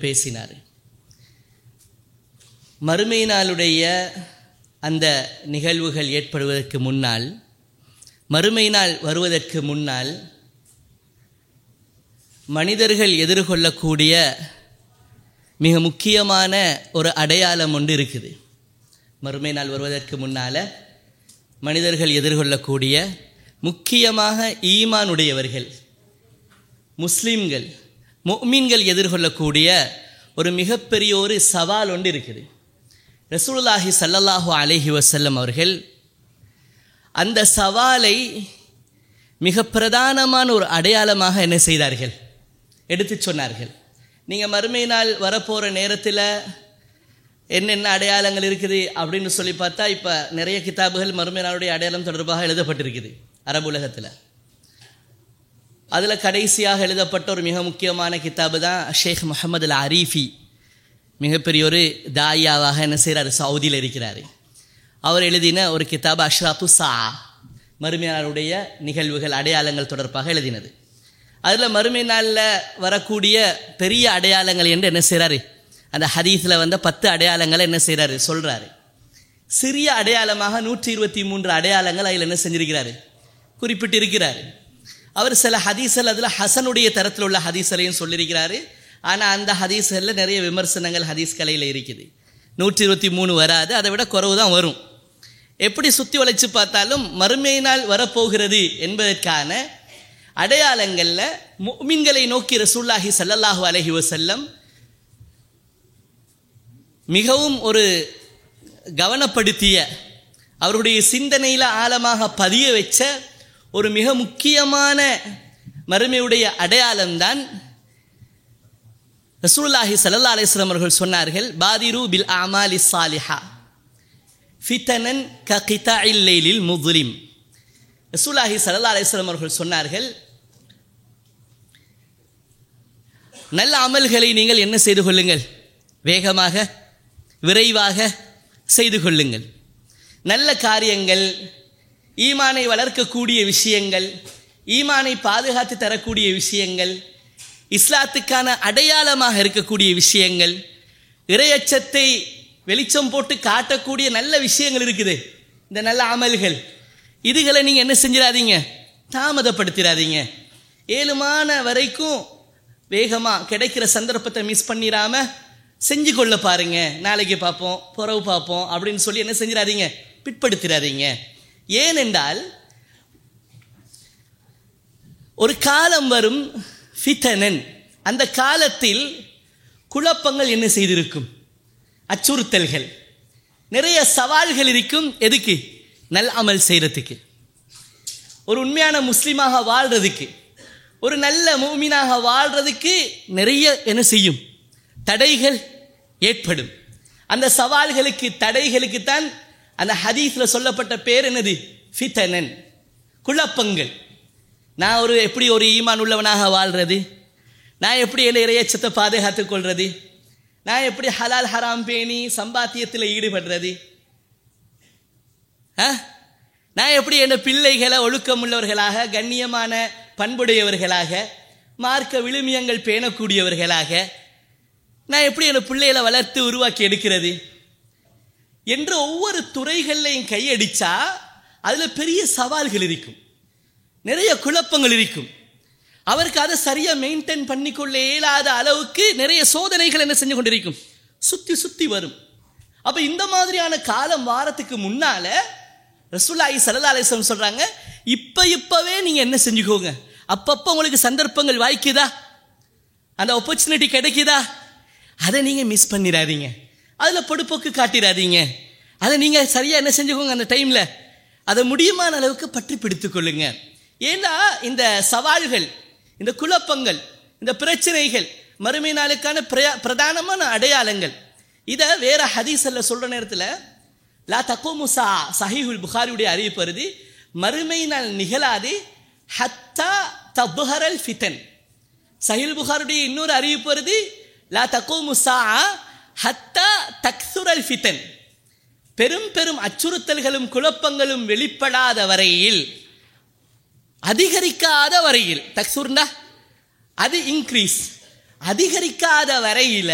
பேசினார் மறுமை நாளுடைய அந்த நிகழ்வுகள் ஏற்படுவதற்கு முன்னால் மறுமை நாள் வருவதற்கு முன்னால் மனிதர்கள் எதிர்கொள்ளக்கூடிய மிக முக்கியமான ஒரு அடையாளம் ஒன்று இருக்குது மறுமை நாள் வருவதற்கு முன்னால் மனிதர்கள் எதிர்கொள்ளக்கூடிய முக்கியமாக ஈமானுடையவர்கள் முஸ்லீம்கள் முஃமின்கள் எதிர்கொள்ளக்கூடிய ஒரு மிகப்பெரிய ஒரு சவால் ஒன்று இருக்குது ரசூலுல்லாஹி ஸல்லல்லாஹு அலைஹி வஸல்லம் அவர்கள் அந்த சவாலை மிக பிரதானமான ஒரு அடையாளமாக என்ன செய்தார்கள் எடுத்து சொன்னார்கள் நீங்கள் மறுமை நாள் வரப்போகிற நேரத்தில் என்னென்ன அடையாளங்கள் இருக்குது அப்படின்னு சொல்லி பார்த்தா இப்போ நிறைய கிதாபுகள் மறுமை நாளுடைய அடையாளம் தொடர்பாக எழுதப்பட்டிருக்குது அரபு உலகத்தில் அதில் கடைசியாக எழுதப்பட்ட ஒரு மிக முக்கியமான கிதாபு தான் ஷேக் முகமது அல் அரீஃபி மிகப்பெரிய ஒரு தாயாவாக என்ன செய்கிறார் சவுதியில் இருக்கிறார் அவர் எழுதின ஒரு கிதாபு அஷ்ராத்து சா மறுமையாளருடைய நிகழ்வுகள் அடையாளங்கள் தொடர்பாக எழுதினது அதில் மறுமை நாளில் வரக்கூடிய பெரிய அடையாளங்கள் என்று என்ன செய்கிறாரு அந்த ஹதீஸில் வந்த பத்து அடையாளங்களை என்ன செய்கிறாரு சொல்கிறாரு சிறிய அடையாளமாக நூற்றி இருபத்தி மூன்று அடையாளங்கள் அதில் என்ன செஞ்சிருக்கிறாரு குறிப்பிட்டு இருக்கிறாரு அவர் சில ஹதீஸல் அதில் ஹசனுடைய தரத்தில் உள்ள ஹதீஸலையும் சொல்லியிருக்கிறாரு ஆனால் அந்த ஹதீஸ்களில் நிறைய விமர்சனங்கள் ஹதீஸ் கலையில் இருக்குது நூற்றி இருபத்தி மூணு வராது அதை விட குறவு தான் வரும் எப்படி சுற்றி வளைச்சு பார்த்தாலும் மறுமை நாள் வரப்போகிறது என்பதற்கான அடையாளங்களில் மீன்களை நோக்கி ரசூல்லாஹி சல்லல்லாஹு அலஹி வசல்லம் மிகவும் ஒரு கவனப்படுத்திய அவருடைய சிந்தனையில் ஆழமாக பதிய வச்ச ஒரு மிக முக்கியமான மறுமையுடைய அடையாளம்தான் ரசூல்லாஹி சல்லா அலிஸ்லாம் அவர்கள் சொன்னார்கள் பாதிரு பில் அமாலி சாலிஹா ஃபித்தனன் க கிதா இல்லைலில் முதுலிம் ரசூல்லாஹி சல்லா அலிஸ்லாம் அவர்கள் சொன்னார்கள் நல்ல அமல்களை நீங்கள் என்ன செய்து கொள்ளுங்கள் வேகமாக விரைவாக செய்து கொள்ளுங்கள் நல்ல காரியங்கள் ஈமானை வளர்க்கக்கூடிய விஷயங்கள் ஈமானை பாதுகாத்து தரக்கூடிய விஷயங்கள் இஸ்லாத்துக்கான அடையாளமாக இருக்கக்கூடிய விஷயங்கள் இரையச்சத்தை வெளிச்சம் போட்டு காட்டக்கூடிய நல்ல விஷயங்கள் இருக்குது இந்த நல்ல அமல்கள் இதுகளை நீங்கள் என்ன செஞ்சிடாதீங்க தாமதப்படுத்திடாதீங்க ஏழுமான வரைக்கும் வேகமாக கிடைக்கிற சந்தர்ப்பத்தை மிஸ் பண்ணிடாம செஞ்சு கொள்ள பாருங்க நாளைக்கு பார்ப்போம் புறவு பார்ப்போம் அப்படின்னு சொல்லி என்ன செஞ்சிடாதீங்க பிற்படுத்திடாதீங்க ஏனென்றால் ஒரு காலம் வரும் ஃபித்தனன் அந்த காலத்தில் குழப்பங்கள் என்ன செய்திருக்கும் அச்சுறுத்தல்கள் நிறைய சவால்கள் இருக்கும் எதுக்கு நல் அமல் செய்கிறதுக்கு ஒரு உண்மையான முஸ்லீமாக வாழ்கிறதுக்கு ஒரு நல்ல மூமினாக வாழ்கிறதுக்கு நிறைய என்ன செய்யும் தடைகள் ஏற்படும் அந்த சவால்களுக்கு தடைகளுக்கு தான் அந்த ஹதீஸில் சொல்லப்பட்ட பேர் என்னது ஃபித்தனன் குழப்பங்கள் நான் ஒரு எப்படி ஒரு ஈமான் உள்ளவனாக வாழ்கிறது நான் எப்படி என் இறையச்சத்தை பாதுகாத்துக் கொள்வது நான் எப்படி ஹலால் ஹராம் பேணி சம்பாத்தியத்தில் ஈடுபடுறது நான் எப்படி என் பிள்ளைகளை ஒழுக்கமுள்ளவர்களாக கண்ணியமான பண்புடையவர்களாக மார்க்க விழுமியங்கள் பேணக்கூடியவர்களாக நான் எப்படி என் பிள்ளைகளை வளர்த்து உருவாக்கி எடுக்கிறது என்று ஒவ்வொரு துறைகள்லையும் கையடிச்சா அதில் பெரிய சவால்கள் இருக்கும் நிறைய குழப்பங்கள் இருக்கும் அவருக்கு அதை சரியாக மெயின்டைன் பண்ணிக்கொள்ள இயலாத அளவுக்கு நிறைய சோதனைகள் என்ன செஞ்சு கொண்டிருக்கும் சுற்றி சுற்றி வரும் அப்போ இந்த மாதிரியான காலம் வாரத்துக்கு முன்னால ரசூல்லாயி சல்லா அலிஸ்லம் சொல்கிறாங்க இப்போ இப்போவே நீங்கள் என்ன செஞ்சுக்கோங்க அப்பப்போ உங்களுக்கு சந்தர்ப்பங்கள் வாய்க்குதா அந்த ஆப்பர்ச்சுனிட்டி கிடைக்குதா அதை நீங்கள் மிஸ் பண்ணிடாதீங்க அதில் பொடுப்போக்கு காட்டிடாதீங்க அதை நீங்கள் சரியாக என்ன செஞ்சுக்கோங்க அந்த டைமில் அதை முடியுமான அளவுக்கு பற்றி பிடித்து கொள்ளுங்க ஏன்னா இந்த சவால்கள் இந்த குழப்பங்கள் இந்த பிரச்சனைகள் மறுமை நாளுக்கான பிரதானமான அடையாளங்கள் இதை வேற ஹதீஸல்ல சொல்ற நேரத்தில் லா தக்கோமுசா சஹீஹுல் புகாரியுடைய அறிவிப்பு வருது மறுமை நாள் நிகழாது ஹத்தா தபுஹரல் ஃபித்தன் சஹில் புகாருடைய இன்னொரு அறிவிப்பு வருது லா தக்கோமுசா ஹத்தா தக்சுரல் ஃபித்தன் பெரும் பெரும் அச்சுறுத்தல்களும் குழப்பங்களும் வெளிப்படாத வரையில் அதிகரிக்காத வரையில் தக்சூர்னா அது இன்க்ரீஸ் அதிகரிக்காத வரையில்